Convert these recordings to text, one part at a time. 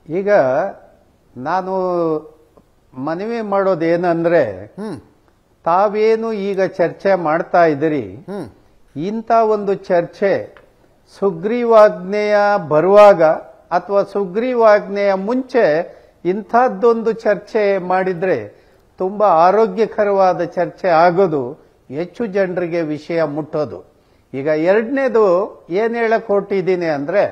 ಈಗ ನಾನು ಮನವಿ ಮಾಡೋದೇನಂದ್ರೆ ಹ್ಮ್ ತಾವೇನು ಈಗ ಚರ್ಚೆ ಮಾಡ್ತಾ ಇದ್ದೀರಿ ಹ್ಮ್ ಇಂಥ ಒಂದು ಚರ್ಚೆ ಸುಗ್ರೀವಾಜ್ಞೆಯ ಬರುವಾಗ ಅಥವಾ ಸುಗ್ರೀವಾಜ್ಞೆಯ ಮುಂಚೆ ಇಂಥದ್ದೊಂದು ಚರ್ಚೆ ಮಾಡಿದ್ರೆ ತುಂಬಾ ಆರೋಗ್ಯಕರವಾದ ಚರ್ಚೆ ಆಗೋದು ಹೆಚ್ಚು ಜನರಿಗೆ ವಿಷಯ ಮುಟ್ಟೋದು ಈಗ ಎರಡನೇದು ಏನ್ ಹೇಳಕ್ ಹೊರಟಿದ್ದೀನಿ ಅಂದ್ರೆ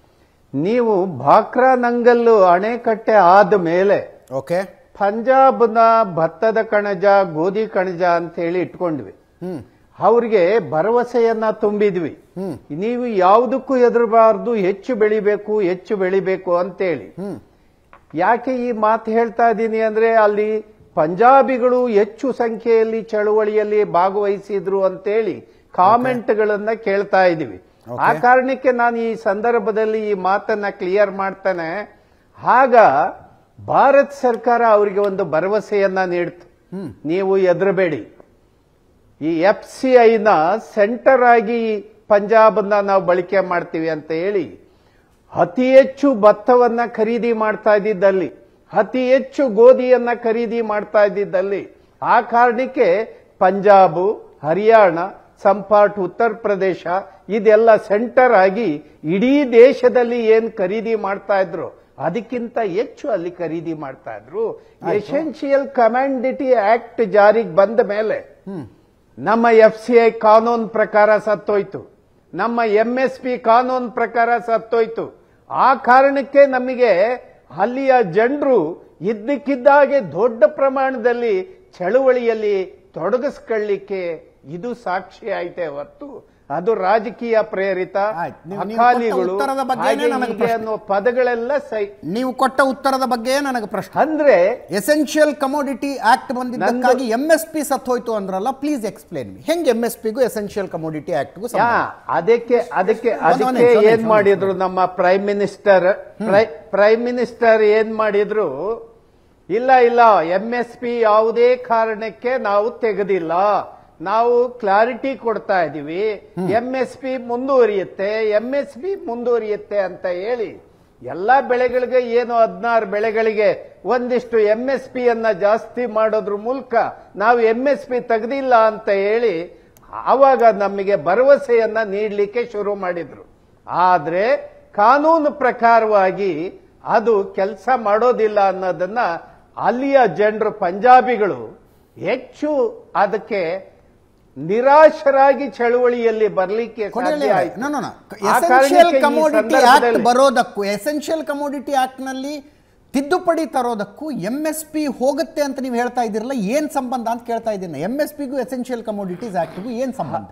ನೀವು ಭಾಕ್ರಾ ನಂಗಲ್ಲು ಅಣೆಕಟ್ಟೆ ಆದ ಮೇಲೆ ಓಕೆ ಪಂಜಾಬ್ನ ಭತ್ತದ ಕಣಜ ಗೋಧಿ ಕಣಜ ಅಂತ ಹೇಳಿ ಇಟ್ಕೊಂಡ್ವಿ ಹ್ಮ್ ಅವ್ರಿಗೆ ಭರವಸೆಯನ್ನ ತುಂಬಿದ್ವಿ ಹ್ಮ್. ನೀವು ಯಾವುದಕ್ಕೂ ಹೆದರಬಾರ್ದು ಹೆಚ್ಚು ಬೆಳಿಬೇಕು ಹೆಚ್ಚು ಬೆಳಿಬೇಕು ಅಂತೇಳಿ ಹ್ಮ್ ಯಾಕೆ ಈ ಮಾತು ಹೇಳ್ತಾ ಇದ್ದೀನಿ ಅಂದ್ರೆ ಅಲ್ಲಿ ಪಂಜಾಬಿಗಳು ಹೆಚ್ಚು ಸಂಖ್ಯೆಯಲ್ಲಿ ಚಳುವಳಿಯಲ್ಲಿ ಭಾಗವಹಿಸಿದ್ರು ಅಂತೇಳಿ ಕಾಮೆಂಟ್ಗಳನ್ನ ಕೇಳ್ತಾ ಇದೀವಿ ಆ Okay. ಕಾರಣಕ್ಕೆ ನಾನು ಈ ಸಂದರ್ಭದಲ್ಲಿ ಈ ಮಾತನ್ನ ಕ್ಲಿಯರ್ ಮಾಡ್ತಾನೆ ಆಗ ಭಾರತ ಸರ್ಕಾರ ಅವರಿಗೆ ಒಂದು ಭರವಸೆಯನ್ನ ನೀಡ್ತು ನೀವು ಎದುರಬೇಡಿ ಈ ಎಫ್ ಸಿ ಐನ ಸೆಂಟರ್ ಆಗಿ ಪಂಜಾಬ್ನ ನಾವು ಬಳಕೆ ಮಾಡ್ತೀವಿ ಅಂತ ಹೇಳಿ ಅತಿ ಹೆಚ್ಚು ಭತ್ತವನ್ನ ಖರೀದಿ ಮಾಡ್ತಾ ಇದ್ದಿದ್ದಲ್ಲಿ ಅತಿ ಹೆಚ್ಚು ಗೋಧಿಯನ್ನ ಖರೀದಿ ಮಾಡ್ತಾ ಇದ್ದಿದ್ದಲ್ಲಿ ಆ ಕಾರಣಕ್ಕೆ ಪಂಜಾಬ್ ಹರಿಯಾಣ ಸಂಪಾಟ್ ಉತ್ತರ ಪ್ರದೇಶ ಇದೆಲ್ಲ ಸೆಂಟರ್ ಆಗಿ ಇಡೀ ದೇಶದಲ್ಲಿ ಏನ್ ಖರೀದಿ ಮಾಡ್ತಾ ಇದ್ರು ಅದಕ್ಕಿಂತ ಹೆಚ್ಚು ಅಲ್ಲಿ ಖರೀದಿ ಮಾಡ್ತಾ ಇದ್ರು ಎಸೆನ್ಷಿಯಲ್ ಕಮಾಂಡಿಟಿ ಆಕ್ಟ್ ಜಾರಿಗೆ ಬಂದ ಮೇಲೆ ನಮ್ಮ ಎಫ್ ಸಿ ಐ ಕಾನೂನು ಪ್ರಕಾರ ಸತ್ತೋಯ್ತು ನಮ್ಮ ಎಂ ಎಸ್ ಪಿ ಕಾನೂನು ಪ್ರಕಾರ ಸತ್ತೋಯ್ತು ಆ ಕಾರಣಕ್ಕೆ ನಮಗೆ ಅಲ್ಲಿಯ ಜನರು ಇದ್ದಕ್ಕಿದ್ದಾಗೆ ದೊಡ್ಡ ಪ್ರಮಾಣದಲ್ಲಿ ಚಳುವಳಿಯಲ್ಲಿ ತೊಡಗಿಸ್ಕೊಳ್ಳಿಕ್ಕೆ ಇದು ಸಾಕ್ಷಿ ಆಯ್ತೆ ಹೊರತು ಅದು ರಾಜಕೀಯ ಪ್ರೇರಿತ ಆಯ್ತು. ನೀವು- ನೀವು ಕೊಟ್ಟ ಅಕಾಲಿಗಳು ಉತ್ತರದ ಬಗ್ಗೆನೇ ಹಾಗೆ ನನಗೆ ಹೀಗೆ ಪ್ರಶ್ನೆ. ಅನ್ನೋ ಪದಗಳೆಲ್ಲ ಸೈ ನೀವು ಕೊಟ್ಟ ಉತ್ತರದ ಬಗ್ಗೆ ನನಗೆ ಪ್ರಶ್ನೆ ಅಂದ್ರೆ ಎಸೆನ್ಷಿಯಲ್ ಕಮೋಡಿಟಿ ಆಕ್ಟ್ ಬಂದಿದ್ದಕ್ಕಾಗಿ ಎಂ ಎಸ್ ಪಿ ಸತ್ತೋಯ್ತು ಅಂದ್ರಲ್ಲ ಪ್ಲೀಸ್ ಎಕ್ಸ್ಪ್ಲೇನ್ ಮಿ ಹೆಂಗೆ ಎಂ ಎಸ್ ಪಿಗೂ ಎಸೆನ್ಷಿಯಲ್ ಕಮೋಡಿಟಿ ಆಕ್ಟ್ಗೂ ಯಾ, ಅದಕ್ಕೆ ಅದಕ್ಕೆ ಒಂದ್ ಅದಕ್ಕೆ ನಿಮಿಷ, ಒಂದ್ ಏನ್ ನಿಮಿಷ, ಮಾಡಿದ್ರು ನಮ್ಮ ಪ್ರೈಮ್ ಮಿನಿಸ್ಟರ್ ಪ್ರೈಮ್ ಮಿನಿಸ್ಟರ್ ಏನ್ ಮಾಡಿದ್ರು ಇಲ್ಲ ಇಲ್ಲ ಎಂ ಎಸ್ ಪಿ ಯಾವುದೇ ಕಾರಣಕ್ಕೆ ನಾವು ತೆಗೆದಿಲ್ಲ ನಾವು ಕ್ಲಾರಿಟಿ ಕೊಡ್ತಾ ಇದೀವಿ ಎಂ ಎಸ್ ಪಿ ಮುಂದುವರಿಯುತ್ತೆ ಎಂ ಎಸ್ ಪಿ ಮುಂದುವರಿಯುತ್ತೆ ಅಂತ ಹೇಳಿ ಎಲ್ಲಾ ಬೆಳೆಗಳಿಗೆ ಏನು ಹದಿನಾರು ಬೆಳೆಗಳಿಗೆ ಒಂದಿಷ್ಟು ಎಂ ಎಸ್ ಪಿ ಅನ್ನ ಜಾಸ್ತಿ ಮಾಡೋದ್ರ ಮೂಲಕ ನಾವು ಎಂ ಎಸ್ ಪಿ ತೆಗೆದಿಲ್ಲ ಅಂತ ಹೇಳಿ ಆವಾಗ ನಮಗೆ ಭರವಸೆಯನ್ನ ನೀಡಲಿಕ್ಕೆ ಶುರು ಮಾಡಿದ್ರು ಆದ್ರೆ ಕಾನೂನು ಪ್ರಕಾರವಾಗಿ ಅದು ಕೆಲಸ ಮಾಡೋದಿಲ್ಲ ಅನ್ನೋದನ್ನ ಅಲ್ಲಿಯ ಜನರು ಪಂಜಾಬಿಗಳು ಹೆಚ್ಚು ಅದಕ್ಕೆ ನಿರಾಶರಾಗಿ ಚಳುವಳಿಯಲ್ಲಿ ಬರಲಿಕ್ಕೆ ಸಾಧ್ಯ ಆಯ್ತು ನೋ ನೋ ಆ ಎಸೆನ್ಷಿಯಲ್ ಕಾರಣಕ್ಕೆ ಈ ಕಮೋಡಿಟಿ ಆಕ್ಟ್ ಸಂದರ್ಭದಲ್ಲಿ- ಬರೋದಕ್ಕೂ ಎಸೆನ್ಷಿಯಲ್ ಕಮೋಡಿಟಿ ಆಕ್ಟ್ ನಲ್ಲಿ ತಿದ್ದುಪಡಿ ತರೋದಕ್ಕೂ ಎಂ ಎಸ್ ಪಿ ಹೋಗುತ್ತೆ ಅಂತ ನೀವು ಹೇಳ್ತಾ ಇದ್ದೀರಲ್ಲ ಏನ್ ಸಂಬಂಧ ಅಂತ ಕೇಳ್ತಾ ಇದ್ದೀನಿ ಎಂ ಎಸ್ ಪಿಗೂ ಎಸೆನ್ಷಿಯಲ್ ಕಮೋಡಿಟೀಸ್ ಆಕ್ಟ್ಗೂ ಏನ್ ಸಂಬಂಧ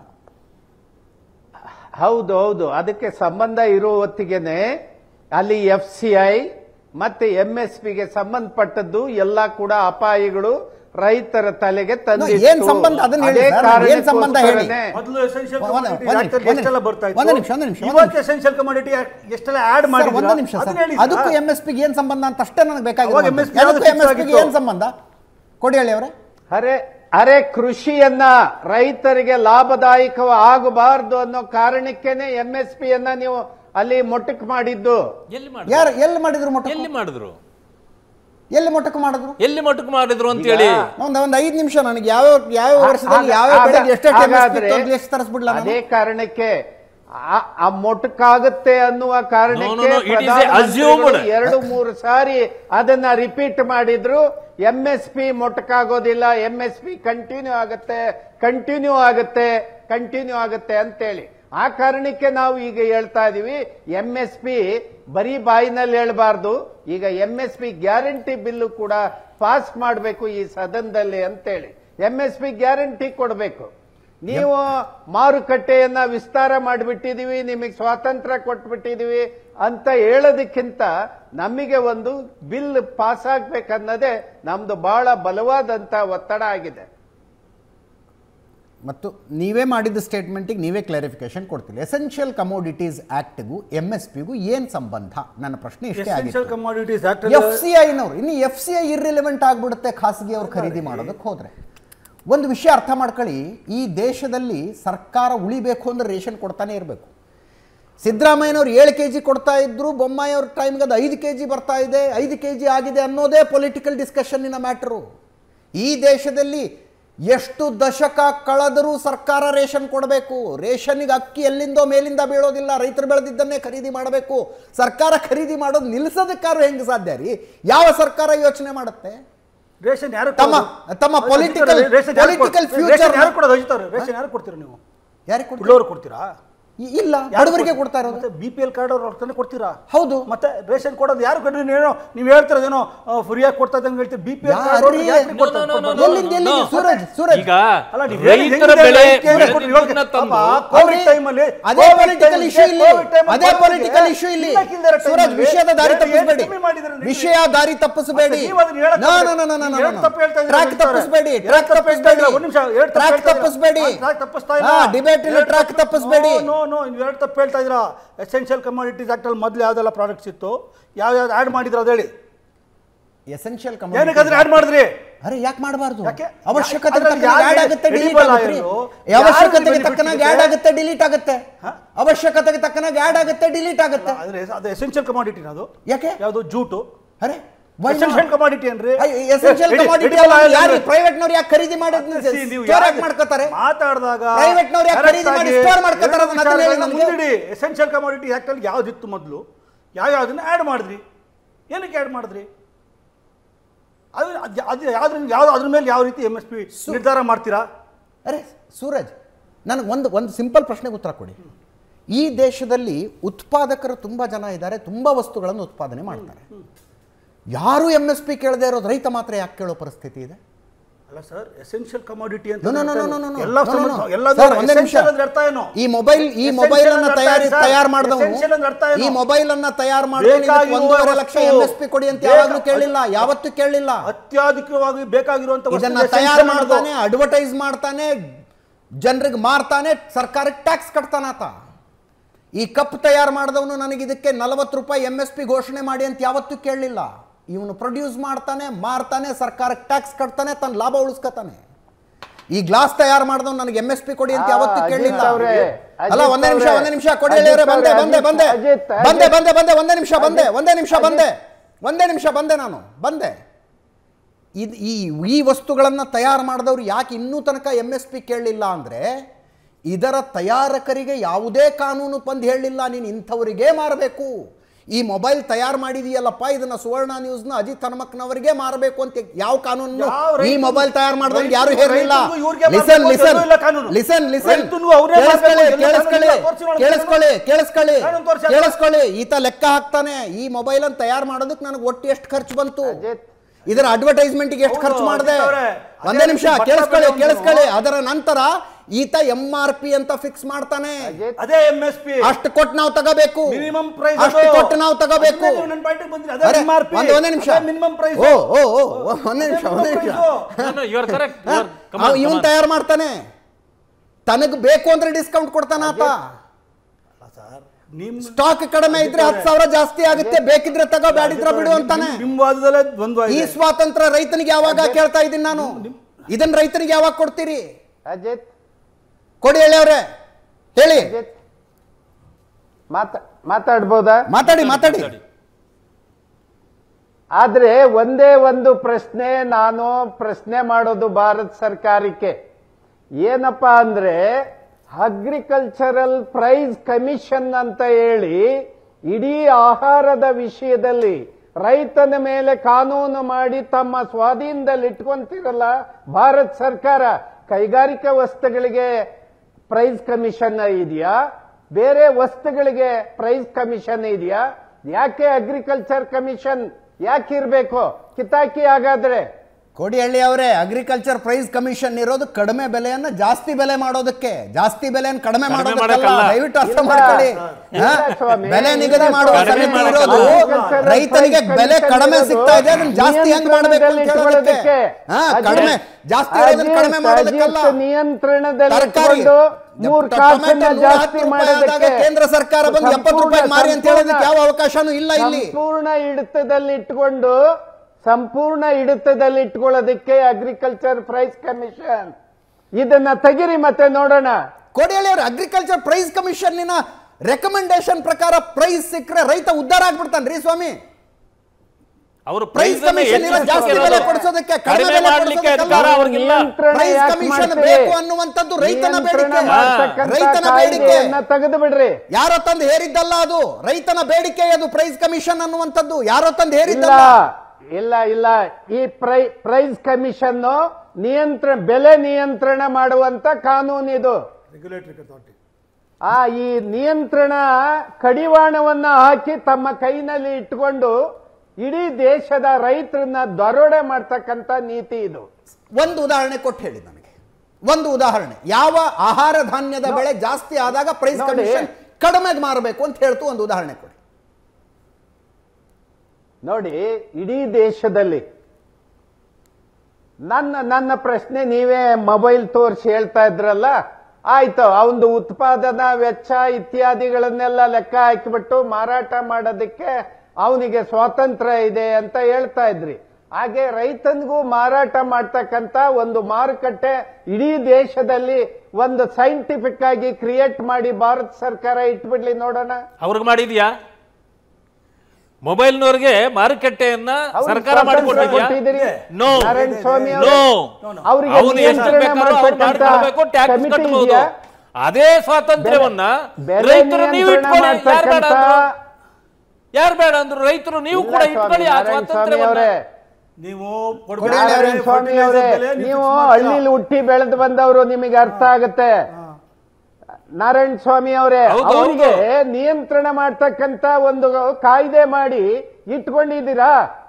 ಹೌದು ಹೌದು ಅದಕ್ಕೆ ಸಂಬಂಧ ಇರೋ ಹೊತ್ತಿಗೆನೆ ಅಲ್ಲಿ ಎಫ್ ಸಿ ಐ ಮತ್ತೆ ಎಂ ಎಸ್ ಪಿಗೆ ಸಂಬಂಧಪಟ್ಟದ್ದು ಎಲ್ಲ ಕೂಡ ಅಪಾಯಗಳು ರೈತರ ತಲೆಗೆ ತಂದಿತ್ತು ಏನ್ ಸಂಬಂಧ ಅದನ್ನ ಹೇಳಿ ಅದೇ ಸರ್, ಏನ್ ಸಂಬಂಧ ಹೇಳಿ? ಕಾರಣಕ್ಕೋಸ್ಕರನೇ ಮೊದಲು ಎಸೆನ್ಷಿಯಲ್ ಒಂದ್- ಕಮೋಡಿಟಿ ಒಂದ್ ಆಕ್ಟ್ ನಿಮಿಷ, ಎಷ್ಟೆಲ್ಲ ಬರ್ತಾ ಇತ್ತು ಒಂದ್ ನಿಮಿಷ, ಒಂದ್ ನಿಮಿಷ, ಒಂದ್ ಇವತ್ತು ನಿಮಿಷ. ಎಸೆನ್ಷಿಯಲ್ ಕಮೋಡಿಟಿ ಆಕ್ಟ್ ಎಷ್ಟೆಲ್ಲ ಆಡ್ ಸರ್, ಮಾಡಿದ್ರು ಒಂದು ನಿಮಿಷ ಸರ್ ಅದಕ್ಕೂ ಎಂ ಎಸ್ ಪಿಗೆ ಏನ್ ಸಂಬಂಧ ಅಂತ ಅಷ್ಟೇ ನನಗೆ ಅವಾಗ ಬೇಕಾಗಿದೆ MSP ಅದಕ್ಕೂ ಎಂ ಎಸ್ ಪಿಗೆ ಆಗಿತ್ತು. ಏನ್ ಸಂಬಂಧ ಕೊಡಿ ಹೇಳಿ ಅವರೇ ಅರೆ ಅರೆ ಕೃಷಿಯನ್ನ ರೈತರಿಗೆ ಲಾಭದಾಯಕ ಆಗಬಾರದು ಅನ್ನೋ ಕಾರಣಕ್ಕೇನೆ ಎಂ ಎಸ್ ಪಿ ಅನ್ನ ನೀವು ಅಲ್ಲಿ ಮೊಟ್ಟಕ್ ಮಾಡಿದ್ದು ಎಲ್ಲಿ ಮಾಡಿದ್ರು ಯಾರು ಎಲ್ಲಿ ಮಾಡಿದ್ರು ಮೊಟ್ಟಕು ಎಲ್ಲಿ ಮಾಡಿದ್ರು ಎಲ್ಲಿ ಮೊಟ್ಟಕು ಮಾಡಿದ್ರು ಎಲ್ಲಿ ಮಟ್ಟಕ್ಕೆ ಮಾಡಿದ್ರು ಅಂತ ಹೇಳಿ ಒಂದ್ ಒಂದ್ ಐದ್ ನಿಮಿಷ ನನಗೆ ಯಾವ ಯಾವ ವರ್ಷದಲ್ಲಿ ಯಾವ ಆಗ- ಬೆಳೆಗೆ ಎಷ್ಟೆಷ್ಟು ಹಾಗಾದ್ರೆ ಎಷ್ಟು ತರಿಸ್ಬಿಡ್ಲ ಅದೇ ಕಾರಣಕ್ಕೆ ಆ- ಆ ಮೊಟಕಾಗುತ್ತೆ ಅನ್ನುವ ಕಾರಣಕ್ಕೆ No, no, no, it is a ಪ್ರಧಾನಮಂತ್ರಿಗಳು assumed. ಎರಡು ಮೂರು ಸಾರಿ ಅದನ್ನ ರಿಪೀಟ್ ಮಾಡಿದ್ರು ಎಂ ಎಸ್ ಪಿ ಮೊಟಕಾಗೋದಿಲ್ಲ ಎಂ ಎಸ್ ಪಿ ಕಂಟಿನ್ಯೂ ಆಗುತ್ತೆ ಕಂಟಿನ್ಯೂ ಆಗುತ್ತೆ ಕಂಟಿನ್ಯೂ ಆಗುತ್ತೆ ಅಂತೇಳಿ ಆ ಕಾರಣಕ್ಕೆ ನಾವು ಈಗ ಹೇಳ್ತಾ ಇದೀವಿ ಎಂ ಎಸ್ ಪಿ ಬರೀ ಬಾಯಿನಲ್ಲಿ ಹೇಳ್ಬಾರ್ದು ಈಗ M S P guarantee bill ಕೂಡ ಪಾಸ್ ಮಾಡಬೇಕು ಈ ಸದನದಲ್ಲಿ ಅಂತೇಳಿ ಎಂ ಎಸ್ ಪಿ ಗ್ಯಾರಂಟಿ ಕೊಡಬೇಕು ನೀವು ಮಾರುಕಟ್ಟೆಯನ್ನ ವಿಸ್ತಾರ ಮಾಡಿಬಿಟ್ಟಿದೀವಿ ನಿಮಗೆ ಸ್ವಾತಂತ್ರ್ಯ ಕೊಟ್ಬಿಟ್ಟಿದೀವಿ ಅಂತ ಹೇಳೋದಕ್ಕಿಂತ ನಮಗೆ ಒಂದು ಬಿಲ್ ಪಾಸ್ ಆಗ್ಬೇಕನ್ನೋದೇ ನಮ್ದು ಬಹಳ ಬಲವಾದಂತ ಒತ್ತಡ ಆಗಿದೆ ಮತ್ತು ನೀವೇ ಮಾಡಿದ ಸ್ಟೇಟ್ಮೆಂಟಿಗೆ ನೀವೇ ಕ್ಲಾರಿಫಿಕೇಶನ್ ಕೊಡ್ತೀರಿ ಎಸೆನ್ಷಿಯಲ್ ಕಮೋಡಿಟೀಸ್ ಆಕ್ಟ್ಗೂ ಎಂ ಎಸ್ ಪಿಗೂ ಏನ್ ಸಂಬಂಧ ನನ್ನ ಪ್ರಶ್ನೆ ಇಷ್ಟೇ ಎಸೆನ್ಷಿಯಲ್ ಆಗಿತ್ತು ಕಮೋಡಿಟೀಸ್ ಆಕ್ಟ್ ಎಫ್ ಸಿ ಐನವ್ರು ಇನ್ನು ಎಫ್ ಸಿ ಐ ಇರ್ರಿಲೆವೆಂಟ್ ಆಗ್ಬಿಡುತ್ತೆ ಖಾಸಗಿ ಅವ್ರು ಖರೀದಿ ಮಾಡೋದಕ್ಕೆ ಹೋದ್ರೆ ಒಂದು ವಿಷಯ ಅರ್ಥ ಮಾಡ್ಕೊಳ್ಳಿ ಈ ದೇಶದಲ್ಲಿ ಸರ್ಕಾರ ಉಳಿಬೇಕು ಅಂದ್ರೆ ರೇಷನ್ ಕೊಡ್ತಾನೆ ಇರಬೇಕು ಸಿದ್ದರಾಮಯ್ಯನವ್ರು ಏಳು ಕೆ ಜಿ ಕೊಡ್ತಾ ಇದ್ರು ಬೊಮ್ಮಾಯಿ ಅವ್ರ ಟೈಮ್ಗೆ ಅದು ಐದು ಕೆ ಜಿ ಬರ್ತಾ ಇದೆ ಐದು ಕೆ ಜಿ ಆಗಿದೆ ಅನ್ನೋದೇ ಪೊಲಿಟಿಕಲ್ ಡಿಸ್ಕಷನ್ನಿನ ಮ್ಯಾಟ್ರು ಈ ದೇಶದಲ್ಲಿ ಎಷ್ಟು ದಶಕ ಕಳೆದರೂ ಸರ್ಕಾರ ರೇಷನ್ ಕೊಡಬೇಕು ರೇಷನ್ನಿಗೆ ಅಕ್ಕಿ ಎಲ್ಲಿಂದೋ ಮೇಲಿಂದ ಬೀಳೋದಿಲ್ಲ ರೈತರು ಬೆಳೆದಿದ್ದನ್ನೇ ಖರೀದಿ ಮಾಡಬೇಕು ಸರ್ಕಾರ ಖರೀದಿ ಮಾಡೋದು ನಿಲ್ಲಿಸೋದಕ್ಕಾದ್ರೂ ಹೆಂಗೆ ಸಾಧ್ಯ ರೀ ಯಾವ ಸರ್ಕಾರ ಯೋಚನೆ ಮಾಡುತ್ತೆ ರೇಷನ್ ಯಾರು ತಮ್ಮ- ಕೊಡೋದು? ತಮ್ಮ ಅಜಿತ್ political- ಅವ್ರೆ, ರೇಷನ್ ಯಾರು ಕೊಡ್- political future ರೇಷನ್ ಯಾರು ನ- ಕೊಡೋದು ಅಜಿತ್ ಅವ್ರೆ? ರೇಷನ್ ಯಾರು ಕೊಡ್ತೀರಾ ನೀವು ಯಾರಿಗೆ ಕೊಡ್ತಾರೆ ಉಳ್ಳೋರು ಕೊಡ್ತೀರಾ ಇ- ಇಲ್ಲ ಬಡವರಿಗೆ ಕೊಡ್ತಾ ಇರೋದು ಮತ್ತೆ ಬಿ ಪಿ ಎಲ್ ಕಾರ್ಡ್ ಅವ್ರ ತಾನೇ ಕೊಡ್ತೀರಾ ಹೌದು ಮತ್ತೆ ರೇಷನ್ ಕೊಡೋದು ಯಾರು ಕೊಡ್ರಿ ನೀವೇನೋ ನೀವು ಹೇಳ್ತಿರೋದೇನೋ ಫ್ರೀಯಾಗಿ ಕೊಡ್ತಾ ಇದ್ದಂಗೆ ಹೇಳ್ತೀವಿ ಬಿ ಪಿ ಎಲ್ ಯಾರ್ರೀ? No, no, no, no, no. ಎಲ್ಲಿಂದ ಎಲ್ಲಿಗೆ No. ಸೂರಜ್ ಸೂರಜ್ ಈಗ ಅಲ್ಲ ನೀವು ರೈತರ ಬೆಳೆ ಬೆಳೆದಿದ್ದನ್ನ ತಂದು ಕೋವಿಡ್ ಟೈಮ್ ಅಲ್ಲಿ ಅದೇ ಪೊಲಿಟಿಕಲ್ ಇಶ್ಯೂ ಇಲ್ಲಿ ಅದೇ ಪೊಲಿಟಿಕಲ್ ಇಶ್ಯೂ ಇಲ್ಲಿ ಸೂರಜ್ ವಿಷಯದ ದಾರಿ ತಪ್ಪಿಸಬೇಡಿ ವಿಷಯ ದಾರಿ ತಪ್ಪಿಸಬೇಡಿ no no no no no track ತಪ್ಪಿಸಬೇಡಿ ಟ್ರ್ಯಾಕ್ ತಪ್ಪಿಸಬೇಡಿ ಟ್ರ್ಯಾಕ್ ತಪ್ಪಿಸಬೇಡಿ ಡಿಬೇಟ್ ಇಲ್ಲಿ ಟ್ರ್ಯಾಕ್ ತಪ್ಪಿಸಬೇಡಿ ನೋ ನೋ ನೀವು ಎರಡು ತಪ್ಪು ಹೇಳ್ತಾ ಇದ್ದೀರಾ ಎಸೆನ್ಷಿಯಲ್ ಕಮಾಡಿಟೀಸ್ ಆಕ್ಟ್ ಅಲ್ಲಿ ಮೊದಲು ಯಾವ್ದೆಲ್ಲ ಪ್ರಾಡಕ್ಟ್ಸ್ ಇತ್ತು ಯಾವ ಯಾವ್ದು ಆಡ್ ಮಾಡಿದ್ರು ಅದು ಹೇಳಿ ಎಸೆನ್ಷಿಯಲ್ ಏನಕ್ಕಾದ್ರೆ ಆಡ್ ಮಾಡಿದ್ರಿ ಅರೆ ಯಾಕೆ ಮಾಡಬಾರ್ದು ಯಾಕೆ? ಅವಶ್ಯಕತೆ ಅದ್ರಲ್ಲಿ ತಕ್ಕನಾಗಿ ಯಾರು ಆಡ್ ಆಗುತ್ತೆ ಡಿಲೀಟ್ edible ಆಗುತ್ತೆ ಆಗಿರೋ, ಅವಶ್ಯಕತೆಗೆ ಯಾರು ತಕ್ಕನಾಗಿ benefit ಆಡ್ ಇದೆ? ಆಗುತ್ತೆ ಡಿಲೀಟ್ ಆಗುತ್ತೆ ಅವಶ್ಯಕತೆಗೆ ತಕ್ಕನಾಗಿ ಆಡ್ ಆಗುತ್ತೆ ಡಿಲೀಟ್ ಆಗುತ್ತೆ ಅದ್ರೆ ಅದು ಎಸೆನ್ಷಿಯಲ್ ಕಮಾಡಿಟಿ ಅದು ಯಾಕೆ ಯಾವುದು ಜೂಟು ಅರೆ ಎಸೆನ್ಷಿಯಲ್ ಕಮಾಡಿಟಿ ಏನ್ರಿ ಎಸೆನ್ಷಿಯಲ್ ಎಡಿ- ಕಮಾಡಿಟಿ edible oil ಯಾರು ಅಂದ್ರೆ- ಪ್ರೈವೇಟ್ ನವ್ರು ಯಾಕೆ ಖರೀದಿ ಮಾಡೋದು See, ನೀವು ಸ್ಟೋರ್ ಯಾಕೆ ಮಾಡ್ಕೋತಾರೆ ಮಾತಾಡಿದಾಗ Private ನವ್ರು ಯಾಕೆ ಖರೀದಿ ಮಾಡಿ store ಮಾಡ್ಕೊತಾರೆ ಅದನ್ನ ಅದನ್ನ ಹೇಳಿ ನಮ್ಗೆ. ಮುಂದಿಡಿ ಎಸೆನ್ಷಿಯಲ್ ಕಮಾಡಿಟಿ ಆಕ್ಟ್ ಅಲ್ಲಿ ಯಾವ್ದಿತ್ತು ಮೊದಲು ಯಾವ ಯಾವ್ದನ್ನ ಆಡ್ ಮಾಡಿದ್ರಿ ಏನಕ್ಕೆ ಆಡ್ ಮಾಡಿದ್ರಿ ಅದು ಅದ್- ಅದು ಯಾವ್ದ್ರ ಯಾವ್ದು ಅದ್ರ ಮೇಲೆ ಯಾವ ರೀತಿ ಎಂ ಎಸ್ ಪಿ ನಿರ್ಧಾರ ಮಾಡ್ತೀರಾ ಅರೆ ಸೂರಜ್ ನನಗೆ ಒಂದು ಒಂದು ಸಿಂಪಲ್ ಪ್ರಶ್ನೆಗೆ ಉತ್ತರ ಕೊಡಿ ಈ ದೇಶದಲ್ಲಿ ಉತ್ಪಾದಕರು ತುಂಬ ಜನ ಇದ್ದಾರೆ ತುಂಬ ವಸ್ತುಗಳನ್ನು ಉತ್ಪಾದನೆ ಮಾಡ್ತಾರೆ ಯಾರು ಎಮ್ ಎಸ್ ಪಿ ಕೇಳದೆ ಇರೋದು ರೈತ ಮಾತ್ರ ಯಾಕೆ ಕೇಳೋ ಪರಿಸ್ಥಿತಿ ಇದೆ ಅಲ್ಲ ಸರ್ ಎಸೆನ್ಷಿಯಲ್ ಕಮಾಡಿಟಿ ಅಂತ No, no, no, ಹೇಳ್ತಾ no, no, ಇರೋದು. no. ಎಲ್ಲ No, no, no. ಎಲ್ಲ Sir, ಒಂದೇ ನಿಮಿಷ. essential ಅಂದ್ರೆ ಅರ್ಥ ಏನು ಈ ಮೊಬೈಲ್ ಈ Essential ಮೊಬೈಲ್ ಅನ್ನ ಅಂದ್ರೆ ಅರ್ಥ ತಯಾರಿ ಏನು, sir? ತಯಾರು ಮಾಡಿದವನು Essential ಅಂದ್ರೆ ಅರ್ಥ ಏನು? ಈ ಮೊಬೈಲ್ ಅನ್ನ ತಯಾರು ಮಾಡಿದವನು ಇದಕ್ಕೆ ಬೇಕಾಗಿರುವ ಒಂದೂವರೆ ಲಕ್ಷ ವಸ್ತು. ಎಂ ಎಸ್ ಪಿ ಕೊಡಿ ಅಂತ ಬೇಕಾ- ಯಾವಾಗಲೂ ಕೇಳಿಲ್ಲ ಯಾವತ್ತೂ ಕೇಳಿಲ್ಲ ಅತ್ಯಾಧಿಕವಾಗಿ ಬೇಕಾಗಿರುವಂತ ವಸ್ತು ಇದನ್ನ essential ತಯಾರು ಅನ್ನೋದು. ಮಾಡ್ತಾನೆ ಅಡ್ವರ್ಟೈಸ್ ಮಾಡ್ತಾನೆ ಜನರಿಗೆ ಮಾರ್ತಾನೆ ಸರ್ಕಾರಕ್ಕೆ ಟ್ಯಾಕ್ಸ್ ಕಟ್ತಾನಾತ ಈ ಕಪ್ ತಯಾರು ಮಾಡಿದವನು ನನಗೆ ಇದಕ್ಕೆ ನಲವತ್ತು ರೂಪಾಯಿ ಎಂ ಎಸ್ ಪಿ ಘೋಷಣೆ ಮಾಡಿ ಅಂತ ಯಾವತ್ತೂ ಕೇಳಲಿಲ್ಲ ಇವನು ಪ್ರೊಡ್ಯೂಸ್ ಮಾಡ್ತಾನೆ ಮಾರ್ತಾನೆ ಸರ್ಕಾರಕ್ಕೆ ಟ್ಯಾಕ್ಸ್ ಕಟ್ತಾನೆ ತನ್ನ ಲಾಭ ಉಳಿಸ್ಕೊತಾನೆ ಈ ಗ್ಲಾಸ್ ತಯಾರು ಮಾಡಿದವನು ನನಗೆ ಎಂ ಎಸ್ ಪಿ ಕೊಡಿ ಅಂತ ಆ, ಯಾವತ್ತೂ ಅಜಿತ್ ಕೇಳಲಿಲ್ಲ ಅವ್ರೆ, ಅಲ್ಲ ಅಜಿತ್ ಒಂದೇ ನಿಮಿಷ ಅವ್ರೆ, ಒಂದೇ ನಿಮಿಷ ಕೊಡಿ ಅಜಿತ್ ಹೇಳಿವ್ರೆ ಬಂದೆ ಅವ್ರೆ, ಬಂದೆ ಅಜಿತ್, ಬಂದೆ ಅಜಿತ್, ಬಂದೆ ಅಜಿತ್. ಬಂದೆ ಬಂದೆ ಒಂದೇ ನಿಮಿಷ ಬಂದೆ ಅಜಿತ್, ಒಂದೇ ನಿಮಿಷ ಬಂದೆ ಅಜಿತ್. ಒಂದೇ ನಿಮಿಷ ಬಂದೆ ನಾನು ಬಂದೆ ಇದು ಈ ಈ ವಸ್ತುಗಳನ್ನು ತಯಾರು ಮಾಡಿದವರು ಯಾಕೆ ಇನ್ನೂ ತನಕ ಎಮ್ ಎಸ್ ಪಿ ಕೇಳಲಿಲ್ಲ ಅಂದರೆ ಇದರ ತಯಾರಕರಿಗೆ ಯಾವುದೇ ಕಾನೂನು ಬಂದು ಹೇಳಲಿಲ್ಲ ನೀನು ಇಂಥವರಿಗೆ ಮಾರಬೇಕು ಈ ಮೊಬೈಲ್ ತಯಾರು ಮಾಡಿದೀಯಲ್ಲಪ್ಪ ಇದನ್ನ ಸುವರ್ಣ ನ್ಯೂಸ್ನ ಅಜಿತ್ ಹನುಮಕ್ನವರಿಗೆ ಮಾರಬೇಕು ಅಂತ ಯಾವ ಕಾನೂನು ಯಾವ ಈ ರೈತನಿಗೂ- ಮೊಬೈಲ್ ತಯಾರು ಮಾಡಿದವ್ರಿಗೆ ಯಾರು ರೈತನಿಗೂ- ಹೇಳಲಿಲ್ಲ ರೈತನಿಗೂ ಇವ್ರಿಗೆ ಲಿಸನ್ ಮಾರ್ಬೇಕು ಲಿಸನ್ ಅಂತ ಇಲ್ಲ ಕಾನೂನು. ಲಿಸನ್ ಲಿಸನ್ ರೈತನಿಗೂ ಅವ್ರೇ ಕೇಳಿಸ್ಕೊಳ್ಳಿ ಮಾರ್ಬೇಕು, ಎಲ್ಲ ಕೇಳಿಸ್ಕೊಳ್ಳಿ ಕಾನೂನು ತೋರ್ಸಿ ನೋಡೋಣ. ಕೇಳಿಸ್ಕೊಳ್ಳಿ ಕೇಳಿಸ್ಕೊಳ್ಳಿ ಕಾನೂನು ತೋರ್ಸಿ ಅಲ್ಲ. ಕೇಳಿಸ್ಕೊಳ್ಳಿ ಈತ ಲೆಕ್ಕ ಹಾಕ್ತಾನೆ ಈ ಮೊಬೈಲ್ ಅನ್ನು ತಯಾರು ಮಾಡೋದಕ್ಕೆ ನನಗೆ ಒಟ್ಟು ಎಷ್ಟು ಖರ್ಚು ಬಂತು ಅಜಿತ್. ಇದರ ಅಡ್ವರ್ಟೈಸ್ಮೆಂಟ್ಗೆ ಎಷ್ಟು ಹೌದು, ಖರ್ಚು ಮಾಡಿದೆ ಅಜಿತ್ ಅವರೇ. ಒಂದೇ ಅದೇ ನಿಮಿಷ ರೀತಿ ಭತ್ತ ಕೇಳಿಸ್ಕೊಳ್ಳಿ ಬೆಳೆಯೋನು. ಕೇಳಿಸ್ಕೊಳ್ಳಿ ಅದರ ನಂತರ ಈತ ಎಂ ಆರ್ ಪಿ ಅಂತ ಫಿಕ್ಸ್ ಮಾಡ್ತಾನೆ ಅಜಿತ್. ಅದೇ ಎಂ ಎಸ್ ಪಿ ಅಷ್ಟು ಕೊಟ್ಟು ನಾವು ತಗೋಬೇಕು ಮಿನಿಮಮ್ ಪ್ರೈಸ್ ಅಷ್ಟು ಕೊಟ್ಟು ನಾವು ತಗೋಬೇಕು ನನ್ನ ಪಾಯಿಂಟ್ ಬಂದ್ರಿ ಅದೇ ಅರೆ, MRP. ಒಂದೇ ಒಂದೇ ನಿಮಿಷ ಅದೇ ಮಿನಿಮಮ್ ಪ್ರೈಸ್ ಓ ಓ ಓ ಓ, ಒಂದೇ ನಿಮಿಷ ಒಂದೇ ನಿಮಿಷ ಯು ಆರ್ ಕರೆಕ್ಟ್ ಇವನ್ ತಯಾರು ಮಾಡ್ತಾನೆ ತನಗ್ ಬೇಕು ಅಂದ್ರೆ ಡಿಸ್ಕೌಂಟ್ ಕೊಡ್ತಾನ ಆತ ಸರ್ ನಿಮ್ ಸ್ಟಾಕ್ ಕಡಿಮೆ ಇದ್ರೆ ಹತ್ತು ಸಾವಿರ ಜಾಸ್ತಿ ಆಗುತ್ತೆ ಬೇಕಿದ್ರೆ ತಗೋ ಬ್ಯಾಡಿದ್ರೆ ಬಿಡು ಅಂತಾನೆ ನಿಮ್- ನಿಮ್ ವಾದದಲ್ಲೇ ದ್ವಂದ್ವ ಈ ಇದೆ. ಸ್ವಾತಂತ್ರ್ಯ ರೈತನಿಗೆ ಯಾವಾಗ ಕೇಳ್ತಾ ಇದ್ದೀನಿ ನಾನು ಇದನ್ನ ರೈತನಿಗೆ ಯಾವಾಗ ಕೊಡ್ತೀರಿ ಅಜಿತ್ ಕೊಡಿ ಹೇಳಿ ಅವ್ರೆ ಹೇಳಿ ಅಜಿತ್ ಮಾತ ಮಾತಾಡ್ಬೋದಾ ಮಾತಾಡಿ ಮಾತಾಡಿ ಆದ್ರೆ ಒಂದೇ ಒಂದು ಪ್ರಶ್ನೆ ನಾನು ಪ್ರಶ್ನೆ ಮಾಡೋದು ಭಾರತ ಸರ್ಕಾರಕ್ಕೆ ಏನಪ್ಪಾ ಅಂದ್ರೆ ಅಗ್ರಿಕಲ್ಚರಲ್ ಪ್ರೈಸ್ ಕಮಿಷನ್ ಅಂತ ಹೇಳಿ ಇಡೀ ಆಹಾರದ ವಿಷಯದಲ್ಲಿ ರೈತನ ಮೇಲೆ ಕಾನೂನು ಮಾಡಿ ತಮ್ಮ ಸ್ವಾಧೀನದಲ್ಲಿ ಇಟ್ಕೊಂತಿರಲ್ಲ ಭಾರತ ಸರ್ಕಾರ ಕೈಗಾರಿಕಾ ವಸ್ತುಗಳಿಗೆ ಪ್ರೈಸ್ ಕಮಿಷನ್ ಇದೆಯಾ ಬೇರೆ ವಸ್ತುಗಳಿಗೆ ಪ್ರೈಸ್ ಕಮಿಷನ್ ಇದೆಯಾ ಯಾಕೆ ಅಗ್ರಿಕಲ್ಚರ್ ಕಮಿಷನ್ ಯಾಕೆ ಇರಬೇಕು ಕಿತಾಕಿ ಹಾಗಾದ್ರೆ ಕೋಡಿಹಳ್ಳಿ ಅವರೇ ಅಗ್ರಿಕಲ್ಚರ್ ಪ್ರೈಸ್ ಕಮಿಷನ್ ಇರೋದು ಕಡಿಮೆ ಬೆಲೆಯನ್ನ ಜಾಸ್ತಿ ಬೆಲೆ ಮಾಡೋದಕ್ಕೆ ಜಾಸ್ತಿ ಬೆಲೆಯನ್ನು ಕಡಿಮೆ ಕಡಿಮೆ ಮಾಡೋದಕ್ಕಲ್ಲ ಮಾಡಕ್ಕಲ್ಲ. ದಯವಿಟ್ಟು ಅರ್ಥ ಇಲ್ಲ. ಮಾಡ್ಕೊಳ್ಳಿ ಇಲ್ಲ ಹಾ? ಸ್ವಾಮಿ. ಬೆಲೆ ನಿಗದಿ ಇಲ್ಲ ಮಾಡುವ ಸ್ವಾಮಿ. ಸಮಿತಿ ಕಡಿಮೆ ಇರೋದು ಮಾಡಕ್ಕಲ್ಲ. ರೈತನಿಗೆ ಬೆಲೆ ಕಡಿಮೆ ಸಿಗ್ತಾ ಇದೆ ಅದನ್ನ ಜಾಸ್ತಿ ಹೆಂಗ್ ಮಾಡಬೇಕು ಅಂತ ಹೇಳೋದಕ್ಕೆ ಹಾ ಕಡಿಮೆ ಜಾಸ್ತಿ ಇರೋದನ್ನ ಕಡಿಮೆ ಮಾಡೋದಕ್ಕಲ್ಲ ನಿಯಂತ್ರಣದಲ್ಲಿ ತರಕಾರಿ ಇಟ್ಕೊಂಡು ಮೂರ್ ಕಾಸನ್ನ ಟೊಮೆಟೊ ನೂರ ಜಾಸ್ತಿ ಹತ್ತು ರೂಪಾಯಿ ಆದಾಗ ಮಾಡೋದಕ್ಕೆ ಕೇಂದ್ರ ಸರ್ಕಾರ ಬಂದು ಎಪ್ಪತ್ತು ರೂಪಾಯಿ ಮಾರಿ ಅಂತ ಹೇಳೋದಕ್ಕೆ ಯಾವ ಅವಕಾಶನೂ ಇಲ್ಲ ಇಲ್ಲಿ ಸಂಪೂರ್ಣ ಹಿಡಿತದಲ್ಲಿ ಇಟ್ಕೊಂಡು ಸಂಪೂರ್ಣ ಹಿಡಿತದಲ್ಲಿ ಇಟ್ಕೊಳ್ಳೋದಕ್ಕೆ ಅಗ್ರಿಕಲ್ಚರ್ ಪ್ರೈಸ್ ಕಮಿಷನ್ ಇದನ್ನ ತೆಗಿರಿ ಮತ್ತೆ ನೋಡೋಣ ಕೋಡಿಹಳ್ಳಿ ಅವರು ಅಗ್ರಿಕಲ್ಚರ್ ಪ್ರೈಸ್ ಕಮಿಷನ್ನಿನ ರೆಕಮೆಂಡೇಶನ್ ಪ್ರಕಾರ ಪ್ರೈಸ್ ಸಿಕ್ಕರೆ ರೈತ ಉದ್ಧಾರ ಆಗ್ಬಿಡ್ತಾನ್ರಿ ಸ್ವಾಮಿ ಅವರು ಪ್ರೈಸ್ ಪ್ರೈಸ್ ಕಮಿಷನ್ ಇರೋ ಜಾಸ್ತಿ ಬೆಲೆ ಕೊಡಿಸೋದಕ್ಕೆ ಕಡಿಮೆ ಕಡಿಮೆ ಬೆಲೆ ಮಾಡ್ಲಿಕ್ಕೆ ಕೊಡಿಸೋದಕ್ಕಲ್ಲ. ಅಧಿಕಾರ ಅವ್ರಿಗಿಲ್ಲ ನಿಯಂತ್ರಣ ಪ್ರೈಸ್ ಯಾಕ್ ಕಮಿಷನ್ ಮಾಡ್ತೀರಿ? ಬೇಕು ಅನ್ನುವಂಥದ್ದು ರೈತನ ನಿಯಂತ್ರಣ ಬೇಡಿಕೆ. ಮಾಡ್ತಕ್ಕಂಥ ರೈತನ ಬೇಡಿಕೆ. ಕಾಯ್ದೆಯನ್ನ ತೆಗೆದು ಬಿಡ್ರಿ ಯಾರೋ ತಂದು ಹೇರಿದ್ದಲ್ಲ ಅದು ರೈತನ ಬೇಡಿಕೆ ಅದು ಪ್ರೈಸ್ ಕಮಿಷನ್ ಅನ್ನುವಂಥದ್ದು ಯಾರೋ ತಂದು ಇಲ್ಲ ಹೇರಿದ್ದಲ್ಲ ಇಲ್ಲ ಇಲ್ಲ ಈ ಪ್ರೈ ಪ್ರೈಸ್ ಕಮಿಷನ್ ನಿಯಂತ್ರಣ ಬೆಲೆ ನಿಯಂತ್ರಣ ಮಾಡುವಂತ ಕಾನೂನು ಇದು ರೆಗ್ಯುಲೇಟರಿ ಅಥಾರಿಟಿ ಆ ಈ ನಿಯಂತ್ರಣ ಕಡಿವಾಣವನ್ನ ಹಾಕಿ ತಮ್ಮ ಕೈನಲ್ಲಿ ಇಟ್ಕೊಂಡು ಇಡೀ ದೇಶದ ರೈತರನ್ನ ದರೋಡೆ ಮಾಡ್ತಕ್ಕಂಥ ನೀತಿ ಇದು ಒಂದು ಉದಾಹರಣೆ ಕೊಟ್ಟು ಹೇಳಿ ನನಗೆ ಒಂದು ಉದಾಹರಣೆ ಯಾವ ಆಹಾರ ಧಾನ್ಯದ ಬೆಳೆ ಜಾಸ್ತಿ ಆದಾಗ ಪ್ರೈಸ್ ನೋಡಿ. ಕಮಿಷನ್ ಕಡಿಮೆಗೆ ಮಾರಬೇಕು ಅಂತ ಹೇಳ್ತು ಒಂದು ಉದಾಹರಣೆ ಕೊಡಿ ನೋಡಿ ಇಡೀ ದೇಶದಲ್ಲಿ ನನ್ನ ನನ್ನ ಪ್ರಶ್ನೆ ನೀವೇ ಮೊಬೈಲ್ ತೋರಿಸಿ ಹೇಳ್ತಾ ಇದ್ರಲ್ಲ ಆಯ್ತು ಅವನದು ಉತ್ಪಾದನಾ ವೆಚ್ಚ ಇತ್ಯಾದಿಗಳನ್ನೆಲ್ಲ ಲೆಕ್ಕ ಹಾಕಿಬಿಟ್ಟು ಮಾರಾಟ ಮಾಡೋದಕ್ಕೆ ಅವನಿಗೆ ಸ್ವಾತಂತ್ರ್ಯ ಇದೆ ಅಂತ ಹೇಳ್ತಾ ಇದ್ರಿ ಹಾಗೆ ರೈತನಿಗೂ ಮಾರಾಟ ಮಾಡ್ತಕ್ಕಂತ ಒಂದು ಮಾರುಕಟ್ಟೆ ಇಡೀ ದೇಶದಲ್ಲಿ ಒಂದು ಸೈಂಟಿಫಿಕ್ ಆಗಿ ಕ್ರಿಯೇಟ್ ಮಾಡಿ ಭಾರತ ಸರ್ಕಾರ ಇಟ್ಬಿಡ್ಲಿ ನೋಡೋಣ ಅವ್ರಿಗೆ ಮಾಡಿದ್ಯಾ ಮೊಬೈಲ್ನವ್ರಿಗೆ ಮಾರುಕಟ್ಟೆಯನ್ನ ಅವ್ರಿಗೆ ಸರ್ಕಾರ ಸ್ವಾತಂತ್ರ್ಯ ಮಾಡಿಕೊಟ್ಟಿದ್ಯಾ ಕೊಟ್ಟಿದ್ದೀರಿ. ನೋ ನಾರಾಯಣ ಸ್ವಾಮಿ ನೋ ಅವರೇ ಅವ್ರಿಗೆ ಅವನು ಎಷ್ಟು ನಿಯಂತ್ರಣ ಬೇಕಾದ್ರೂ ಅವ್ರು ಮಾಡ್ತಕ್ಕಂಥ ಮಾಡ್ಕೊಳ್ಬೇಕು ಟ್ಯಾಕ್ಸ್ committee ಕಟ್ಟಬಹುದು ಇದೆಯಾ? ಅದೇ ಸ್ವಾತಂತ್ರ್ಯವನ್ನ ಬೆಲೆ ರೈತರು ನೀವು ನಿಯಂತ್ರಣ ಇಟ್ಕೊಳ್ಳಿ ಯಾರು ಬೇಡ ಮಾಡ್ತಕ್ಕಂಥ ಅಂದ್ರು ಯಾರು ಬೇಡ ಅಂದ್ರು ರೈತರು ನೀವು ಕೂಡ ಇಲ್ಲ ಸ್ವಾಮಿ, ಇಟ್ಕೊಳ್ಳಿ ಆ ನಾರಾಯಣ ಸ್ವಾಮಿ ಸ್ವಾತಂತ್ರ್ಯವನ್ನ ಅವರೇ ನೀವು ಕೊಡಿ, ನಾರಾಯಣ ಸ್ವಾಮಿ ಅವರೇ ನೀವು ಹಳ್ಳಿಲಿ ಹುಟ್ಟಿ ಬೆಳೆದು ಬಂದವರು ನಿಮಗೆ ಅರ್ಥ ಆಗತ್ತೆ ನಾರಾಯಣ ಸ್ವಾಮಿ ಅವರೇ ಹೌದು, ಅವರಿಗೆ ಹೌದು. ನಿಯಂತ್ರಣ ಮಾಡ್ತಕ್ಕಂತ ಒಂದು ಕಾಯ್ದೆ ಮಾಡಿ ಇಟ್ಕೊಂಡಿದ್ದೀರಾ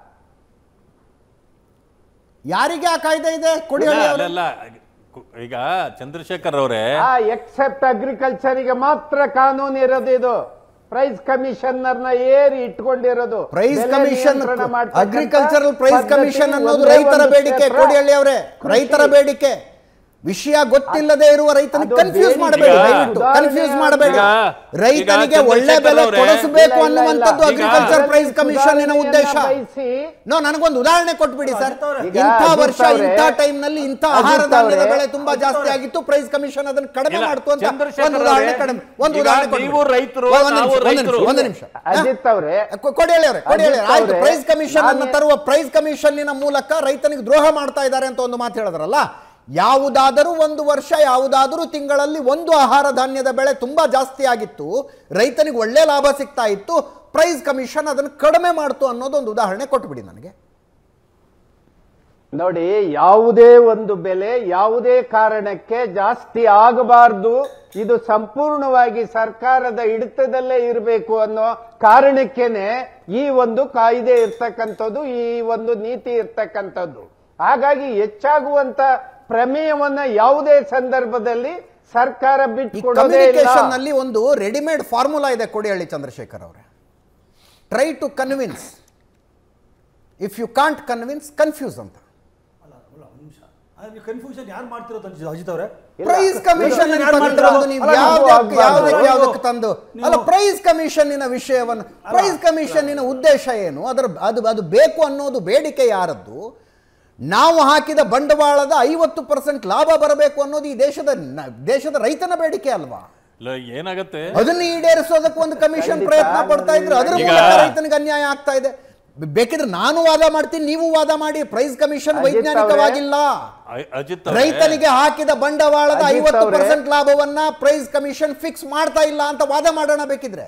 ಯಾರಿಗೆ ಆ ಕಾಯ್ದೆ ಇದೆ ಕೊಡಿ ಇಲ್ಲ, ಹೇಳಿ ಅಲ್ಲ, ಅವ್ರೆ. ಅಲ್ಲ. ಈಗ ಚಂದ್ರಶೇಖರ್ ಅವರೇ ಆ ಎಕ್ಸೆಪ್ಟ್ ಅಗ್ರಿಕಲ್ಚರ್ಗೆ ಮಾತ್ರ ಕಾನೂನು ಇರೋದು ಇದು ಪ್ರೈಸ್ ಕಮಿಷನರ್ನ ಏರಿ ಇಟ್ಕೊಂಡಿರೋದು ಪ್ರೈಸ್ ಬೆಲೆ ಕಮಿಷನ್ ನಿಯಂತ್ರಣ ಮಾಡ್ತಕ್ಕಂಥ ಅಗ್ರಿಕಲ್ಚರಲ್ ಪ್ರೈಸ್ ಪದ್ಧತಿ ಕಮಿಷನ್ ಅನ್ನೋದು ಒಂದೇ ರೈತರ ಒಂದು ಬೇಡಿಕೆ ಕ್ಷೇತ್ರ. ಕೊಡಿ ಹಳ್ಳಿ ಅವರೇ ಕೃಷಿ. ರೈತರ ಬೇಡಿಕೆ ವಿಷಯ ಗೊತ್ತಿಲ್ಲದೆ ಇರುವ ರೈತನಿಗೆ ಅದು ಕನ್ಫ್ಯೂಸ್ ಬೇಡಿಕೆ. ಮಾಡಬೇಡಿ ಈಗ ದಯವಿಟ್ಟು ಕನ್ಫ್ಯೂಸ್ ಮಾಡಬೇಡಿ ಈಗ- ರೈತನಿಗೆ ಈಗ ಒಳ್ಳೆ ಬೆಲೆ ಚಂದ್ರಶೇಖರ್ ಅವರೇ- ಕೊಡಿಸಬೇಕು ಇಲ್ಲ, ಇಲ್ಲ, ಅನ್ನುವಂಥದ್ದು ಇಲ್ಲ. ಅಗ್ರಿಕಲ್ಚರ್ ಈಗ ಪ್ರೈಸ್ ಕಮಿಷನ್ನಿನ ಉದ್ದೇಶ ಬಯಸಿ ನೋ ನನಗೊಂದು ಉದಾಹರಣೆ ಕೊಟ್ಬಿಡಿ ಸರ್ ಈಗ ಇಂಥ ಅಜಿತ್ ವರ್ಷ ಅವ್ರೆ, ಇಂಥ ಟೈಮ್ ನಲ್ಲಿ ಇಂಥ ಅಜಿತ್ ಆಹಾರ ಧಾನ್ಯದ ಅವ್ರೆ, ಬೆಳೆ ತುಂಬಾ ಜಾಸ್ತಿ ಆಗಿತ್ತು ಪ್ರೈಸ್ ಕಮಿಷನ್ ಅದನ್ನು ಕಡಿಮೆ ಇಲ್ಲ, ಮಾಡ್ತು ಅಂತ ಚಂದ್ರಶೇಖರ್ ಒಂದು ಉದಾಹರಣೆ ಅವರೇ, ಕಡಿಮೆ ಒಂದು ಈಗ ಉದಾಹರಣೆ ನೀವು ಕೊಟ್ಬಿಡಿ. ರೈತರು, ಒಂದು ನಾವು ನಿಮಿಷ, ಒಂದು ರೈತರು. ನಿಮಿಷ, ಒಂದು ನಿಮಿಷ ಅಜಿತ್ ಅವರೇ ಕೊ- ಕೊಡಿ ಹೇಳಿ ಅವ್ರೆ, ಕೊಡಿ ಹೇಳಿ ಅಜಿತ್ ಆಯ್ತು ಅವ್ರೆ, ಪ್ರೈಸ್ ಕಮಿಷನ್ ಅನ್ನು ನಾನು- ತರುವ ಪ್ರೈಸ್ ಕಮಿಷನ್ನಿನ ಮೂಲಕ ರೈತನಿಗೆ ದ್ರೋಹ ಮಾಡ್ತಾ ಇದ್ದಾರೆ ಅಂತ ಒಂದು ಮಾತು ಹೇಳಿದ್ರಲ್ಲ ಯಾವುದಾದರೂ ಒಂದು ವರ್ಷ ಯಾವುದಾದರೂ ತಿಂಗಳಲ್ಲಿ ಒಂದು ಆಹಾರ ಧಾನ್ಯದ ಬೆಳೆ ತುಂಬಾ ಜಾಸ್ತಿ ಆಗಿತ್ತು ರೈತನಿಗೆ ಒಳ್ಳೆ ಲಾಭ ಸಿಗ್ತಾ ಇತ್ತು ಪ್ರೈಸ್ ಕಮಿಷನ್ ಅದನ್ನು ಕಡಿಮೆ ಮಾಡ್ತು ಅನ್ನೋದು ಒಂದು ಉದಾಹರಣೆ ಕೊಟ್ಬಿಡಿ ನನಗೆ ನೋಡಿ ಯಾವುದೇ ಒಂದು ಬೆಲೆ ಯಾವುದೇ ಕಾರಣಕ್ಕೆ ಜಾಸ್ತಿ ಆಗಬಾರ್ದು ಇದು ಸಂಪೂರ್ಣವಾಗಿ ಸರ್ಕಾರದ ಹಿಡಿತದಲ್ಲೇ ಇರಬೇಕು ಅನ್ನೋ ಕಾರಣಕ್ಕೇನೆ ಈ ಒಂದು ಕಾಯ್ದೆ ಇರ್ತಕ್ಕಂಥದ್ದು ಈ ಒಂದು ನೀತಿ ಇರ್ತಕ್ಕಂಥದ್ದು ಹಾಗಾಗಿ ಹೆಚ್ಚಾಗುವಂತ ಪ್ರಮೇಯವನ್ನ ಯಾವುದೇ ಸಂದರ್ಭದಲ್ಲಿ ಸರ್ಕಾರ ಈ ಬಿಟ್ಟುಕೊಡೋದೇ ಇಲ್ಲ ಕಮ್ಯುನಿಕೇಶನ್ ನಲ್ಲಿ ಒಂದು ರೆಡಿಮೇಡ್ ಫಾರ್ಮುಲಾ ಇದೆ ಕೊಡಿ ಹೇಳಿ ಚಂದ್ರಶೇಖರ್ ಅವರೇ try to convince if you can't convince confuse ಅಂತ ಅಲ್ಲ ಅಲ್ಲ ಒಂದು ನಿಮಿಷ ನೀವು ಕನ್ಫ್ಯೂಷನ್ ಯಾರು ಮಾಡ್ತಿರೋದು ಅಜಿತ್ ಅಜಿತ್ ಅವರೇ ಇಲ್ಲ. ಪ್ರೈಸ್ ಕಮಿಷನ್ ಇಲ್ಲ, ಯಾರು ಮಾಡ್ತಾರೆ? ನೀವು ಅಲ್ಲ, ಯಾವ್ದಕ್ಕೆ ನೀವು ಯಾವ್ದಕ್ಕೆ ಆಗ್ಬಾರ್ದು. ಯಾವ್ದಕ್ಕೆ ತಂದು ನೀವು- ಅಲ್ಲ ಪ್ರೈಸ್ ಕಮಿಷನ್ನಿನ ವಿಷಯವನ್ನು ಪ್ರೈಸ್ ಕಮಿಷನ್ನಿನ ಉದ್ದೇಶ ಏನು ಅದರ ಅದು ಅದು ಬೇಕು ಅನ್ನೋದು ಬೇಡಿಕೆ ಯಾರದ್ದು ನಾವು ಹಾಕಿದ ಬಂಡವಾಳದ ಐವತ್ತು ಪರ್ಸೆಂಟ್ ಲಾಭ ಬರಬೇಕು ಅನ್ನೋದು ಈ ದೇಶದ ನ- ದೇಶದ ರೈತನ ಬೇಡಿಕೆ ಅಲ್ವಾ ಇಲ್ಲ, ಏನಾಗತ್ತೆ ಅದನ್ನ ಈಡೇರಿಸೋದಕ್ಕೆ ಒಂದು ಕಮಿಷನ್ ಖಂಡಿತ. ಪ್ರಯತ್ನ ಪಡ್ತಾ ಇದ್ರು ಅದರ ಈಗ- ಮೂಲಕ ರೈತನಿಗೆ ಅನ್ಯಾಯ ಆಗ್ತಾ ಇದೆ ಬೇಕಿದ್ರೆ ನಾನು ವಾದ ಮಾಡ್ತೀನಿ ನೀವು ವಾದ ಮಾಡಿ ಪ್ರೈಸ್ ಕಮಿಷನ್ ಅಜಿತ್ ವೈಜ್ಞಾನಿಕವಾಗಿಲ್ಲ ಅ- ಅಜಿತ್ ಅವರೇ, ರೈತನಿಗೆ ಹಾಕಿದ ಬಂಡವಾಳದ ಅಜಿತ್ ಐವತ್ತು ಅವ್ರೆ. ಪರ್ಸೆಂಟ್ ಲಾಭವನ್ನ ಪ್ರೈಸ್ ಕಮಿಷನ್ ಫಿಕ್ಸ್ ಮಾಡ್ತಾ ಇಲ್ಲ ಅಂತ ವಾದ ಮಾಡೋಣ ಬೇಕಿದ್ರೆ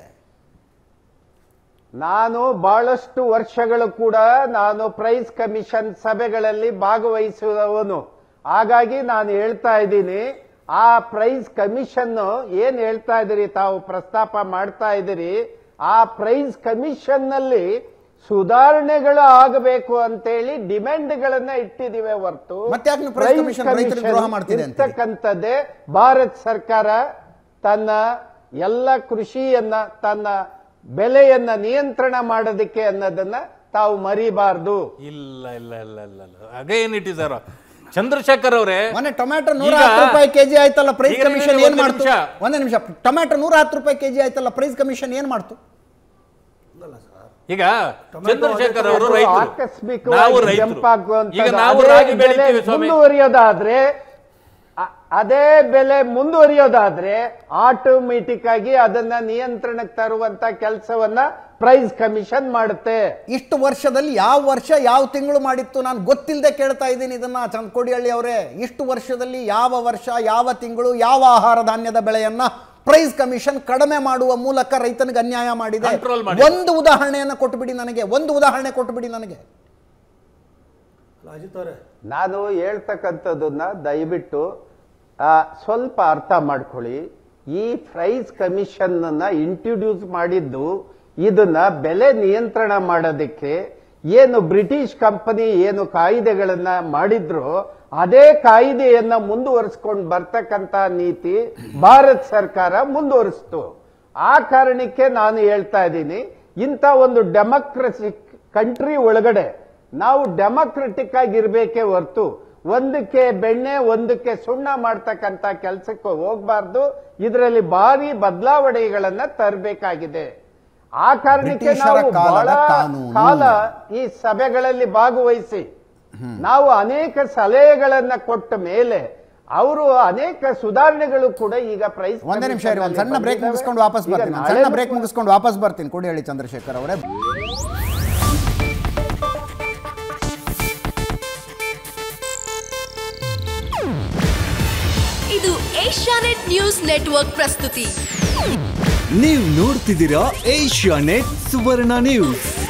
ನಾನು ಬಹಳಷ್ಟು ವರ್ಷಗಳು ಕೂಡ ನಾನು ಪ್ರೈಸ್ ಕಮಿಷನ್ ಸಭೆಗಳಲ್ಲಿ ಭಾಗವಹಿಸುವವನು ಹಾಗಾಗಿ ನಾನು ಹೇಳ್ತಾ ಇದ್ದೀನಿ ಆ ಪ್ರೈಸ್ ಕಮಿಷನ್ ಏನ್ ಹೇಳ್ತಾ ಇದ್ದೀರಿ ತಾವು ಪ್ರಸ್ತಾಪ ಮಾಡ್ತಾ ಇದ್ದೀರಿ ಆ ಪ್ರೈಸ್ ಕಮಿಷನ್ ನಲ್ಲಿ ಸುಧಾರಣೆಗಳು ಆಗಬೇಕು ಅಂತೇಳಿ ಡಿಮ್ಯಾಂಡ್ಗಳನ್ನ ಇಟ್ಟಿದ್ದೀವಿ ಹೊರತು ಮತ್ತೆ ಯಾಕೆ ನೀವು price commission ರೈತರಿಗೆ ದ್ರೋಹ ಮಾಡ್ತೀರಿ ಅಂತೀರಿ? ಇರ್ತಕ್ಕಂಥದ್ದೇ ಭಾರತ ಸರ್ಕಾರ ತನ್ನ ಎಲ್ಲ ಕೃಷಿಯನ್ನ ತನ್ನ ಬೆಲೆಯನ್ನ ನಿಯಂತ್ರಣ ಮಾಡೋದಕ್ಕೆ ಅನ್ನೋದನ್ನ ತಾವು ಮರಿಬಾರ್ದು ಇಲ್ಲ ಇಲ್ಲ ಇಲ್ಲ ಇಲ್ಲ ಇಲ್ಲ ಅಗೇನ್ ಇಟ್ ಇಸ್ ಅರ ಚಂದ್ರಶೇಖರ್ ಅವರೇ ಮೊನ್ನೆ ಟೊಮ್ಯಾಟೊ ನೂರ ಈಗ- ಹತ್ತು ರೂಪಾಯಿ ಕೆಜಿ ಆಯ್ತಲ್ಲ ಪ್ರೈಸ್ ಈಗ ಕಮಿಷನ್ ನಿಮಗೆ ಏನ್ ಒಂದು ಮಾಡ್ತು ನಿಮಿಷ. ಒಂದೇ ನಿಮಿಷ ಟೊಮ್ಯಾಟೊ ನೂರ ಹತ್ತು ರೂಪಾಯಿ ಕೆಜಿ ಆಯ್ತಲ್ಲ ಪ್ರೈಸ್ ಕಮಿಷನ್ ಏನ್ ಮಾಡ್ತು ಈಗ ಚಂದ್ರಶೇಖರ್ ಅವರು ಅದು ರೈತರು ಆಕಸ್ಮಿಕವಾಗಿ ನಾವು jump ರೈತರು ಆಗುವಂಥದ್ದು. ಈಗ ನಾವು ಅದೇ ರಾಗಿ ಬೆಲೆ ಬೆಳಿತೀವಿ ಸ್ವಾಮಿ ಮುಂದುವರಿಯೋದಾದ್ರೆ ಅ- ಅದೇ ಬೆಲೆ ಮುಂದುವರಿಯೋದಾದ್ರೆ ಆಟೋಮೆಟಿಕ್ ಆಗಿ ಅದನ್ನ ನಿಯಂತ್ರಣಕ್ಕೆ ತರುವಂತ ಕೆಲಸವನ್ನ ಪ್ರೈಸ್ ಕಮಿಷನ್ ಮಾಡುತ್ತೆ ಇಷ್ಟು ವರ್ಷದಲ್ಲಿ ಯಾವ ವರ್ಷ ಯಾವ ತಿಂಗಳು ಮಾಡಿತ್ತು ನಾನು ಗೊತ್ತಿಲ್ಲದೆ ಕೇಳ್ತಾ ಇದ್ದೀನಿ ಇದನ್ನ ಚಂದ್ಕೋಡಿಹಳ್ಳಿ ಅವರೇ ಇಷ್ಟು ವರ್ಷದಲ್ಲಿ ಯಾವ ವರ್ಷ ಯಾವ ತಿಂಗಳು ಯಾವ ಆಹಾರ ಧಾನ್ಯದ ಬೆಳೆಯನ್ನ ಪ್ರೈಸ್ ಕಮಿಷನ್ ಕಡಿಮೆ ಮಾಡುವ ಮೂಲಕ ರೈತನಿಗೆ ಅನ್ಯಾಯ ಮಾಡಿದೆ Control ಮಾಡಿ. ಒಂದು ಉದಾಹರಣೆಯನ್ನು ಕೊಟ್ಟುಬಿಡಿ ನನಗೆ ಒಂದು ಉದಾಹರಣೆ ಕೊಟ್ಟುಬಿಡಿ ನನಗೆ ಅಲ್ಲ ಅಜಿತ್ ಅವರೇ ನಾನು ಹೇಳ್ತಕ್ಕಂಥದ್ದನ್ನ ದಯವಿಟ್ಟು ಆ, ಸ್ವಲ್ಪ ಅರ್ಥ ಮಾಡ್ಕೊಳ್ಳಿ ಈ ಪ್ರೈಸ್ ಕಮಿಷನ್ ಅನ್ನ ಇಂಟ್ರೊಡ್ಯೂಸ್ ಮಾಡಿದ್ದು ಇದನ್ನ ಬೆಲೆ ನಿಯಂತ್ರಣ ಮಾಡೋದಕ್ಕೆ ಏನು ಬ್ರಿಟಿಷ್ ಕಂಪನಿ ಏನು ಕಾಯ್ದೆಗಳನ್ನ ಮಾಡಿದ್ರು ಅದೇ ಕಾಯ್ದೆಯನ್ನ ಮುಂದುವರಿಸ್ಕೊಂಡು ಬರ್ತಕ್ಕಂತ ನೀತಿ ಭಾರತ ಸರ್ಕಾರ ಮುಂದುವರಿಸ್ತು ಆ ಕಾರಣಕ್ಕೆ ನಾನು ಹೇಳ್ತಾ ಇದ್ದೀನಿ ಇಂಥ ಒಂದು ಡೆಮೋಕ್ರಸಿ ಕಂಟ್ರಿ ಒಳಗಡೆ ನಾವು ಡೆಮೋಕ್ರೆಟಿಕ್ ಆಗಿರ್ಬೇಕೇ ಹೊರ್ತು ಒಂದಕ್ಕೆ ಬೆಣ್ಣೆ ಒಂದಕ್ಕೆ ಸುಣ್ಣ ಮಾಡ್ತಕ್ಕಂತ ಕೆಲಸಕ್ಕೆ ಹೋಗ್ಬಾರ್ದು ಇದರಲ್ಲಿ ಭಾರಿ ಬದಲಾವಣೆಗಳನ್ನ ತರಬೇಕಾಗಿದೆ ಆ ಕಾರಣಕ್ಕೆ ಬ್ರಿಟಿಷರ ನಾವು ಕಾಲದ ಬಹಳ ಕಾನೂನು. ಕಾಲ ಈ ಸಭೆಗಳಲ್ಲಿ ಭಾಗವಹಿಸಿ ನಾವು ಅನೇಕ ಸಲಹೆಗಳನ್ನ ಕೊಟ್ಟ ಮೇಲೆ ಅವರು ಅನೇಕ ಸುಧಾರಣೆಗಳು ಕೂಡ ಈಗ ಪ್ರೈಸ್ ಒಂದೇ ನಿಮಿಷ ಇರಿ ಒಂದು ಸಣ್ಣ ಬ್ರೇಕ್ ಮುಗಿಸ್ಕೊಂಡು ವಾಪಸ್ ಬರ್ತೀನಿ ಒಂದು ಸಣ್ಣ ಬ್ರೇಕ್ ಮುಗಿಸ್ಕೊಂಡು ವಾಪಸ್ ಬರ್ತೀನಿ ಕೋಡಿಹಳ್ಳಿ ಚಂದ್ರಶೇಖರ್ ಅವರೇ ಇದು ಏಷ್ಯಾನೆಟ್ ನ್ಯೂಸ್ ನೆಟ್ವರ್ಕ್ ಪ್ರಸ್ತುತಿ ನೀವು ನೋಡ್ತಿದ್ದೀರಾ ಏಷ್ಯಾ ನೆಟ್ ಸುವರ್ಣ ನ್ಯೂಸ್